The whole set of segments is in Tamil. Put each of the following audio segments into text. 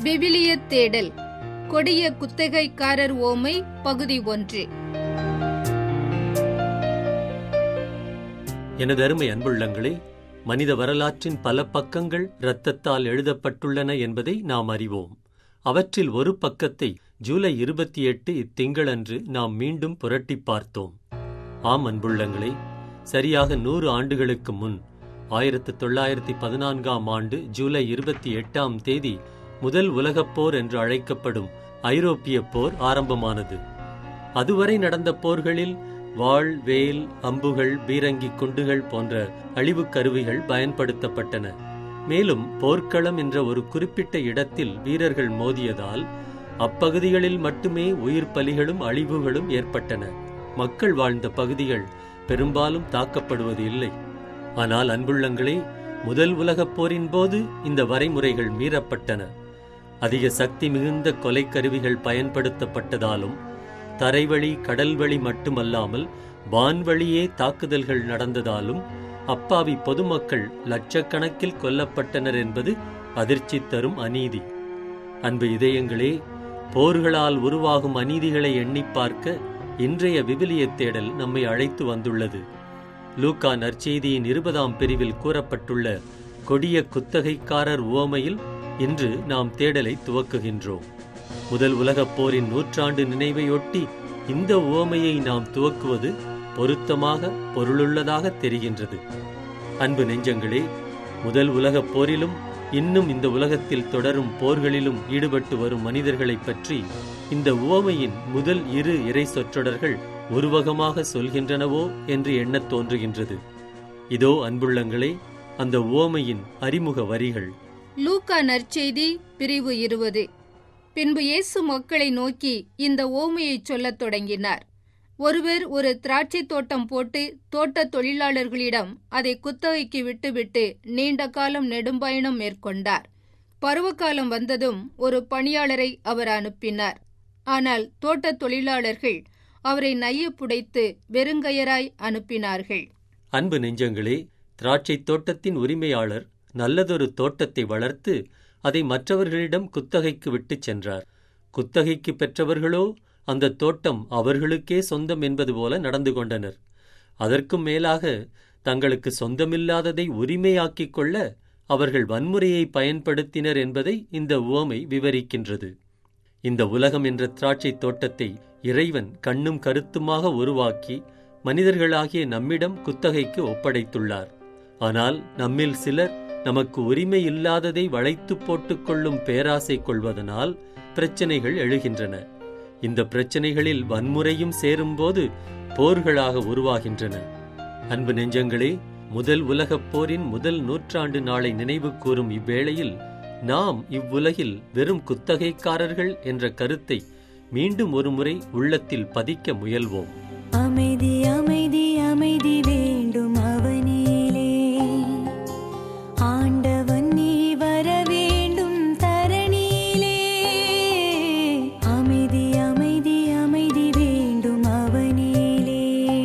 விவிலிய தேடல் கொடிய குத்தகைக்காரர் ஓமை பகுதி ஒன்று எனது அருமை அன்புள்ளங்களே மனித வரலாற்றின் பல பக்கங்கள் இரத்தத்தால் எழுதப்பட்டுள்ளன என்பதை நாம் அறிவோம் அவற்றில் ஒரு பக்கத்தை ஜூலை இருபத்தி எட்டு இத்திங்களன்று நாம் மீண்டும் புரட்டி பார்த்தோம் ஆம் அன்புள்ளங்களே சரியாக நூறு ஆண்டுகளுக்கு முன் ஆயிரத்து தொள்ளாயிரத்தி பதினான்காம் ஆண்டு ஜூலை இருபத்தி எட்டாம் தேதி முதல் உலகப் போர் என்று அழைக்கப்படும் ஐரோப்பிய போர் ஆரம்பமானது அதுவரை நடந்த போர்களில் வாள் வேல் அம்புகள் பீரங்கி குண்டுகள் போன்ற அழிவுக் கருவிகள் பயன்படுத்தப்பட்டன மேலும் போர்க்களம் என்ற ஒரு குறிப்பிட்ட இடத்தில் வீரர்கள் மோதியதால் அப்பகுதிகளில் மட்டுமே உயிர் பலிகளும் அழிவுகளும் ஏற்பட்டன மக்கள் வாழ்ந்த பகுதிகள் பெரும்பாலும் தாக்கப்படுவது இல்லை ஆனால் அன்புள்ளங்களே முதல் உலகப் போரின் போது இந்த வரைமுறைகள் மீறப்பட்டன அதிக சக்தி மிகுந்த கொலைக்கருவிகள் பயன்படுத்தப்பட்டதாலும் தரைவழி கடல்வழி மட்டுமல்லாமல் வான்வழியே தாக்குதல்கள் நடந்ததாலும் அப்பாவி பொதுமக்கள் லட்சக்கணக்கில் கொல்லப்பட்டனர் என்பது அதிர்ச்சி தரும் அநீதி அன்பு இதயங்களே போர்களால் உருவாகும் அநீதிகளை எண்ணிப் பார்க்க இன்றைய விவிலிய தேடல் நம்மை அழைத்து வந்துள்ளது லூக்கா நற்செய்தியின் இருபதாம் பிரிவில் கூறப்பட்டுள்ள கொடிய குத்தகைக்காரர் உவமையில் இன்று நாம் தேடலை துவக்குகின்றோம் முதல் உலகப் போரின் நூற்றாண்டு நினைவையொட்டி இந்த உவமையை நாம் துவக்குவது பொருத்தமாக பொருளுள்ளதாக தெரிகின்றது அன்பு நெஞ்சங்களே முதல் உலகப் போரிலும் இன்னும் இந்த உலகத்தில் தொடரும் போர்களிலும் ஈடுபட்டு வரும் மனிதர்களைப் பற்றி இந்த உவமையின் முதல் இரு இறை சொற்றொடர்கள் உருவகமாக சொல்கின்றனவோ என்று எண்ணத் தோன்றுகின்றது இதோ அன்புள்ளங்களே அந்த உவமையின் அறிமுக வரிகள் லூக்கா நற்செய்தி பிரிவு இருபது பின்பு இயேசு மக்களை நோக்கி இந்த ஓமையை சொல்லத் தொடங்கினார் ஒருவர் ஒரு திராட்சை தோட்டம் போட்டு தோட்ட தொழிலாளர்களிடம் அதை குத்தகைக்கு விட்டுவிட்டு நீண்ட காலம் நெடும்பயணம் மேற்கொண்டார் பருவகாலம் வந்ததும் ஒரு பணியாளரை அவர் அனுப்பினார் ஆனால் தோட்ட தொழிலாளர்கள் அவரை நைய புடைத்து வெறுங்கையராய் அனுப்பினார்கள் அன்பு நெஞ்சங்களே திராட்சைத் தோட்டத்தின் உரிமையாளர் நல்லதொரு தோட்டத்தை வளர்த்து அதை மற்றவர்களிடம் குத்தகைக்கு விட்டுச் சென்றார் குத்தகைக்கு பெற்றவர்களோ அந்த தோட்டம் அவர்களுக்கே சொந்தம் என்பது போல நடந்து கொண்டனர் அதற்கும் மேலாக தங்களுக்கு சொந்தமில்லாததை உரிமையாக்கிக் கொள்ள அவர்கள் வன்முறையை பயன்படுத்தினர் என்பதை இந்த உவமை விவரிக்கின்றது இந்த உலகம் என்ற திராட்சைத் தோட்டத்தை இறைவன் கண்ணும் கருத்துமாக உருவாக்கி மனிதர்களாகிய நம்மிடம் குத்தகைக்கு ஒப்படைத்துள்ளார் ஆனால் நம்மில் சிலர் நமக்கு உரிமை இல்லாததை வளைத்து போட்டுக்கொள்ளும் பேராசை கொள்வதனால் பிரச்சனைகள் எழுகின்றன இந்த பிரச்சனைகளில் வன்முறையும் சேரும்போது போர்களாக உருவாகின்றன அன்பு நெஞ்சங்களே முதல் உலகப் போரின் முதல் நூற்றாண்டு நாளை நினைவு கூறும் இவ்வேளையில் நாம் இவ்வுலகில் வெறும் குத்தகைக்காரர்கள் என்ற கருத்தை மீண்டும் ஒருமுறை உள்ளத்தில் பதிக்க முயல்வோம் அமைதி அமைதி அமைதி வேண்டும் அவனிலே ஆண்டவன் நீ வர வேண்டும் தரணியிலே அமைதி அமைதி அமைதி வேண்டும் அவனிலே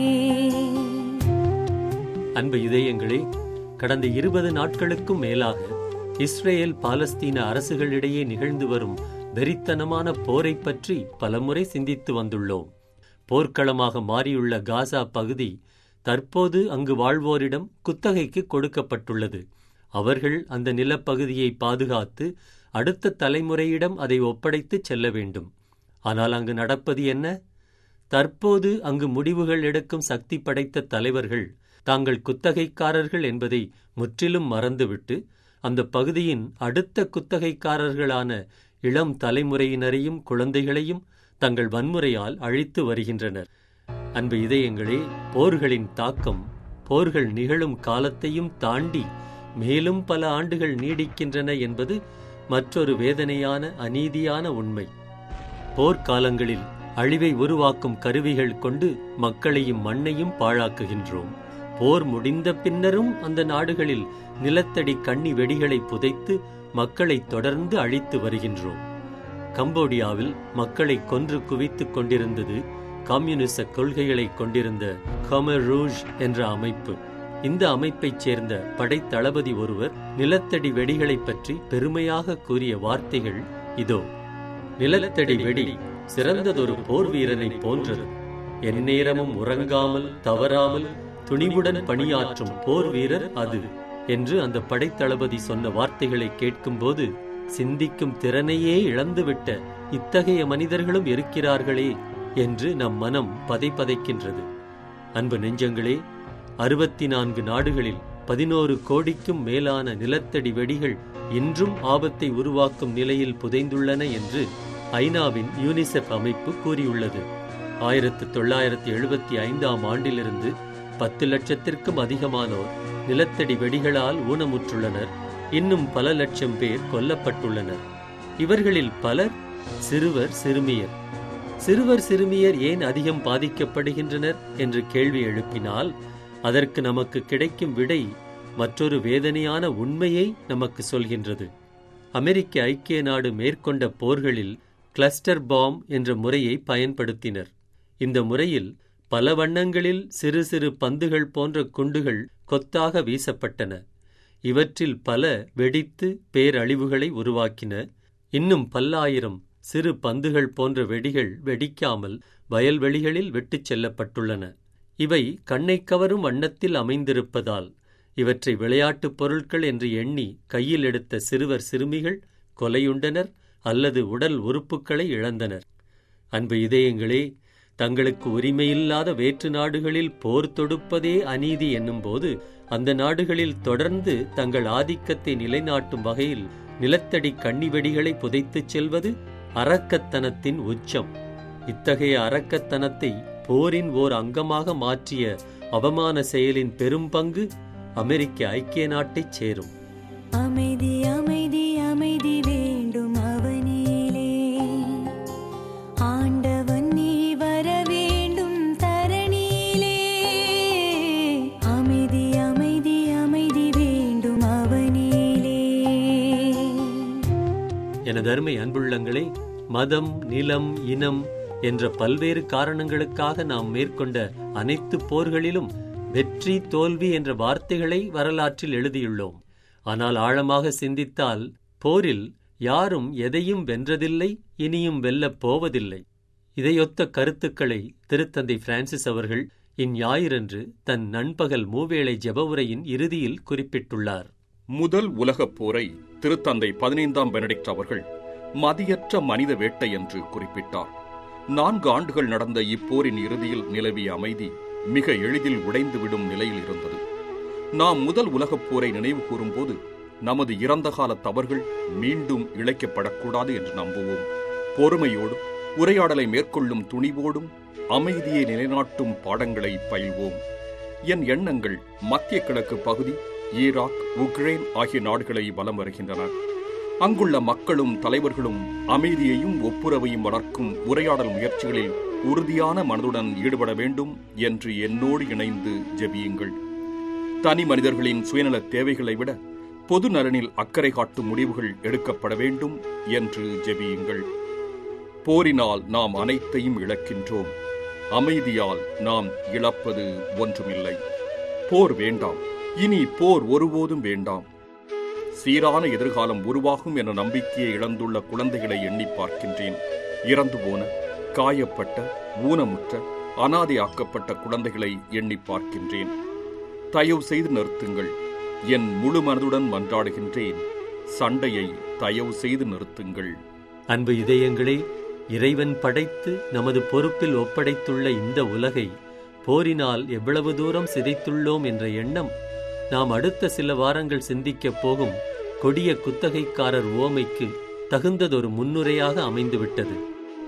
அன்பு இதயங்களே கடந்த இருபது நாட்களுக்கும் மேலாக இஸ்ரேல் பாலஸ்தீன அரசுகளிடையே நிகழ்ந்து வரும் வெறித்தனமான போரைப் பற்றி பலமுறை சிந்தித்து வந்துள்ளோம் போர்க்களமாக மாறியுள்ள காசா பகுதி தற்போது அங்கு வாழ்வோரிடம் குத்தகைக்கு கொடுக்கப்பட்டுள்ளது அவர்கள் அந்த நிலப்பகுதியை பாதுகாத்து அடுத்த தலைமுறையிடம் அதை ஒப்படைத்துச் செல்ல வேண்டும் ஆனால் அங்கு நடப்பது என்ன தற்போது அங்கு முடிவுகள் எடுக்கும் சக்தி படைத்த தலைவர்கள் தாங்கள் குத்தகைக்காரர்கள் என்பதை முற்றிலும் மறந்துவிட்டு அந்த பகுதியின் அடுத்த குத்தகைக்காரர்களான இளம் தலைமுறையினரையும் குழந்தைகளையும் தங்கள் வன்முறையால் அழித்து வருகின்றனர் அன்பு இதயங்களே போர்களின் தாக்கம் போர்கள் நிகழும் காலத்தையும் தாண்டி மேலும் பல ஆண்டுகள் நீடிக்கின்றன என்பது மற்றொரு வேதனையான அநீதியான உண்மை போர்க்காலங்களில் அழிவை உருவாக்கும் கருவிகள் கொண்டு மக்களையும் மண்ணையும் பாழாக்குகின்றோம் போர் முடிந்த பின்னரும் அந்த நாடுகளில் நிலத்தடி கண்ணி வெடிகளை புதைத்து மக்களை தொடர்ந்து அழித்து வருகின்றோம் கம்போடியாவில் மக்களை கொன்று குவித்துக் கொண்டிருந்தது கம்யூனிச கொள்கைகளை கொண்டிருந்த கமர் ரூஜ் என்ற அமைப்பு இந்த அமைப்பைச் சேர்ந்த படைத்தளபதி ஒருவர் நிலத்தடி வெடிகளைப் பற்றி பெருமையாக கூறிய வார்த்தைகள் இதோ நிலத்தடி வெடி சிறந்ததொரு போர் வீரனைப் போன்றது எந்நேரமும் உறங்காமல் தவறாமல் துணிவுடன் பணியாற்றும் போர் வீரர் அது என்று அந்த படைத்தளபதி சொன்ன வார்த்தைகளை கேட்கும்போது சிந்திக்கும் திறனையே இழந்துவிட்ட இத்தகைய மனிதர்களும் இருக்கிறார்களே என்று நம் மனம் பதைபதைக்கின்றது அன்பு நெஞ்சங்களே அறுபத்தி நான்கு நாடுகளில் பதினோரு கோடிக்கும் மேலான நிலத்தடி வெடிகள் இன்றும் ஆபத்தை உருவாக்கும் நிலையில் புதைந்துள்ளன என்று ஐநாவின் யூனிசெஃப் அமைப்பு கூறியுள்ளது ஆயிரத்து தொள்ளாயிரத்தி எழுபத்தி ஐந்தாம் ஆண்டிலிருந்து பத்து லட்சத்திற்கும் அதிகமானோர் நிலத்தடி வெடிகளால் ஊனமுற்றுள்ளனர் இன்னும் பல லட்சம் பேர் கொல்லப்பட்டுள்ளனர் இவர்களில் பலர் சிறுவர் சிறுமியர் சிறுவர் சிறுமியர் ஏன் அதிகம் பாதிக்கப்படுகின்றனர் என்று கேள்வி எழுப்பினால் அதற்கு நமக்கு கிடைக்கும் விடை மற்றொரு வேதனையான உண்மையை நமக்கு சொல்கின்றது அமெரிக்க ஐக்கிய நாடு மேற்கொண்ட போர்களில் கிளஸ்டர் பாம் என்ற முறையை பயன்படுத்தினர் இந்த முறையில் பல வண்ணங்களில் சிறு சிறு பந்துகள் போன்ற குண்டுகள் கொத்தாக வீசப்பட்டன இவற்றில் பல வெடித்து பேரழிவுகளை உருவாக்கின இன்னும் பல்லாயிரம் சிறு பந்துகள் போன்ற வெடிகள் வெடிக்காமல் வயல்வெளிகளில் விட்டுச் செல்லப்பட்டுள்ளன இவை கண்ணை கவரும் வண்ணத்தில் அமைந்திருப்பதால் இவற்றை விளையாட்டுப் பொருட்கள் என்று எண்ணி கையில் எடுத்த சிறுவர் சிறுமிகள் கொலையுண்டனர் அல்லது உடல் உறுப்புக்களை இழந்தனர் அன்பு இதயங்களே தங்களுக்கு உரிமையில்லாத வேற்று நாடுகளில் போர் தொடுப்பதே அநீதி என்னும்போது அந்த நாடுகளில் தொடர்ந்து தங்கள் ஆதிக்கத்தை நிலைநாட்டும் வகையில் நிலத்தடி கண்ணி வெடிகளை புதைத்துச் செல்வது அரக்கத்தனத்தின் உச்சம் இத்தகைய அரக்கத்தனத்தை போரின் ஓர் அங்கமாக மாற்றிய அவமான செயலின் பெரும் பங்கு அமெரிக்க ஐக்கிய நாட்டைச் சேரும் அமைதி அமைதி அமைதி வேண்டும் அவனிலே ஆண்டவன் நீ வர வேண்டும் தரணியிலே அமைதி அமைதி அமைதி வேண்டும் அவனிலே எனது அருமை அன்புள்ளங்களே மதம் நிலம் இனம் என்ற பல்வேறு காரணங்களுக்காக நாம் மேற்கொண்ட அனைத்து போர்களிலும் வெற்றி தோல்வி என்ற வார்த்தைகளை வரலாற்றில் எழுதியுள்ளோம் ஆனால் ஆழமாக சிந்தித்தால் போரில் யாரும் எதையும் வென்றதில்லை இனியும் வெல்லப் போவதில்லை இதையொத்த கருத்துக்களை திருத்தந்தை பிரான்சிஸ் அவர்கள் இந்ஞாயிறன்று தன் நண்பகல் மூவேளை ஜெபவுரையின் இறுதியில் குறிப்பிட்டுள்ளார் முதல் உலகப் போரை திருத்தந்தை பதினைந்தாம் பெனடிக்ட் அவர்கள் மதியற்ற மனித வேட்டை என்று குறிப்பிட்டார் நான்கு ஆண்டுகள் நடந்த இப்போரின் இறுதியில் நிலவிய அமைதி மிக எளிதில் உடைந்துவிடும் நிலையில் இருந்தது நாம் முதல் உலகப் போரை நினைவு கூறும்போது நமது இறந்த கால தவறுகள் மீண்டும் இழைக்கப்படக்கூடாது என்று நம்புவோம் பொறுமையோடும் உரையாடலை மேற்கொள்ளும் துணிவோடும் அமைதியை நிலைநாட்டும் பாடங்களை பயில்வோம் என் எண்ணங்கள் மத்திய கிழக்கு பகுதி ஈராக் உக்ரைன் ஆகிய நாடுகளை வலம் வருகின்றன அங்குள்ள மக்களும் தலைவர்களும் அமைதியையும் ஒப்புரவையும் வளர்க்கும் உரையாடல் முயற்சிகளில் உறுதியான மனதுடன் ஈடுபட வேண்டும் என்று என்னோடு இணைந்து ஜெபியுங்கள் தனி மனிதர்களின் சுயநல தேவைகளை விட பொது நலனில் அக்கறை காட்டும் முடிவுகள் எடுக்கப்பட வேண்டும் என்று ஜெபியுங்கள் போரினால் நாம் அனைத்தையும் இழக்கின்றோம் அமைதியால் நாம் இழப்பது ஒன்றுமில்லை போர் வேண்டாம் இனி போர் ஒருபோதும் வேண்டாம் சீரான எதிர்காலம் உருவாகும் என நம்பிக்கையை இழந்துள்ள குழந்தைகளை எண்ணி பார்க்கின்றேன் இறந்து போன காயப்பட்ட ஊனமுற்ற அனாதையாக்கப்பட்ட குழந்தைகளை எண்ணி பார்க்கின்றேன் தயவு செய்து நிறுத்துங்கள் என் முழு மனதுடன் மன்றாடுகின்றேன் சண்டையை தயவு செய்து நிறுத்துங்கள் அன்பு இதயங்களே இறைவன் படைத்து நமது பொறுப்பில் ஒப்படைத்துள்ள இந்த உலகை போரினால் எவ்வளவு தூரம் சிதைத்துள்ளோம் என்ற எண்ணம் நாம் அடுத்த சில வாரங்கள் சிந்திக்கப் போகும் கொடிய குத்தகைக்காரர் ஓமைக்கு தகுந்ததொரு முன்னுரையாக அமைந்துவிட்டது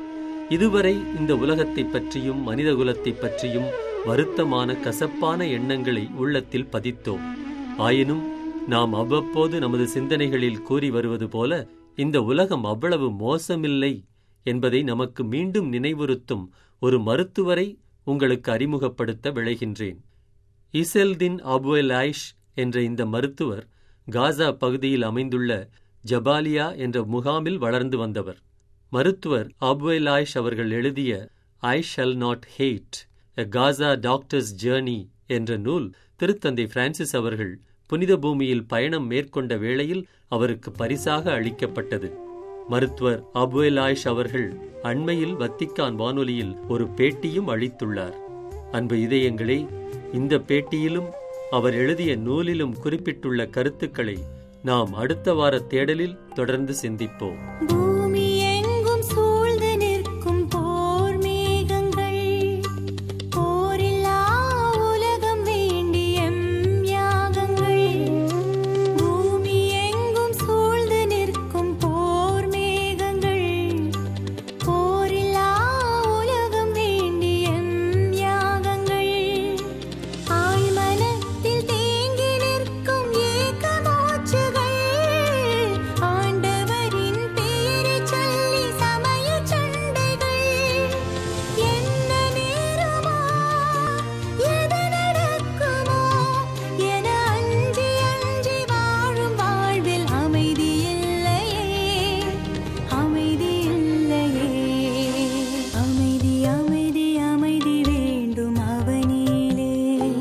இதுவரை இந்த உலகத்தைப் பற்றியும் மனிதகுலத்தைப் பற்றியும் வருத்தமான கசப்பான எண்ணங்களை உள்ளத்தில் பதித்தோம் ஆயினும் நாம் அவ்வப்போது நமது சிந்தனைகளில் கூறி வருவது போல இந்த உலகம் அவ்வளவு மோசமில்லை என்பதை நமக்கு மீண்டும் நினைவுறுத்தும் ஒரு மருத்துவரை உங்களுக்கு அறிமுகப்படுத்த விளைகின்றேன் இசெல்தின் அபுல் ஐஷ் என்ற இந்த மருத்துவர் காசா பகுதியில் அமைந்துள்ள ஜபாலியா என்ற முகாமில் வளர்ந்து வந்தவர் மருத்துவர் அபுல் ஆயிஷ் அவர்கள் எழுதிய I shall not hate a Gaza doctor's journey என்ற நூல் திருத்தந்தை பிரான்சிஸ் அவர்கள் புனித பூமியில் பயணம் மேற்கொண்ட வேளையில் அவருக்கு பரிசாக அளிக்கப்பட்டது மருத்துவர் அபுவேலாய்ஷ் அவர்கள் அண்மையில் வத்திக்கான் வானொலியில் ஒரு பேட்டியும் அளித்துள்ளார் அன்பு இதயங்களே இந்த பேட்டியிலும் அவர் எழுதிய நூலிலும் குறிப்பிட்டுள்ள கருத்துக்களை நாம் அடுத்த வார தேடலில் தொடர்ந்து சிந்திப்போம் பூமி எங்கும் சூழ்ந்து நிற்கும் போர் மேகங்கள் போரில்லா உலகம் வேண்டிய யாகங்கள் பூமி எங்கும் சூழ்ந்து நிற்கும் போர் மேகங்கள் போரில்லா உலகம் வேண்டிய யாகங்கள் ஆழ்மனத்தில் தேங்கி நிற்கும் ஏக்க மூச்சுகள் ஆண்டவரின் பெயரைச் சொல்லி சமயச் சண்டைகள் என்ன நேருமோ எது நடக்குமோ என அஞ்சி அஞ்சி வாழும் வாழ்வில் அமைதி இல்லையே அமைதி இல்லையே அமைதி அமைதி அமைதி வேண்டும் அவனிலே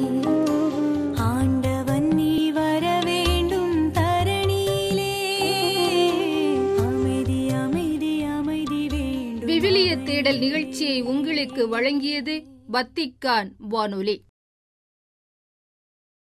ஆண்டவன் நீ வர வேண்டும் தரணியிலே அமைதி அமைதி அமைதி வேண்டும் விவிலிய தேடல் நிகழ்ச்சியை உங்களுக்கு வழங்கியது வத்திக்கான் வானொலி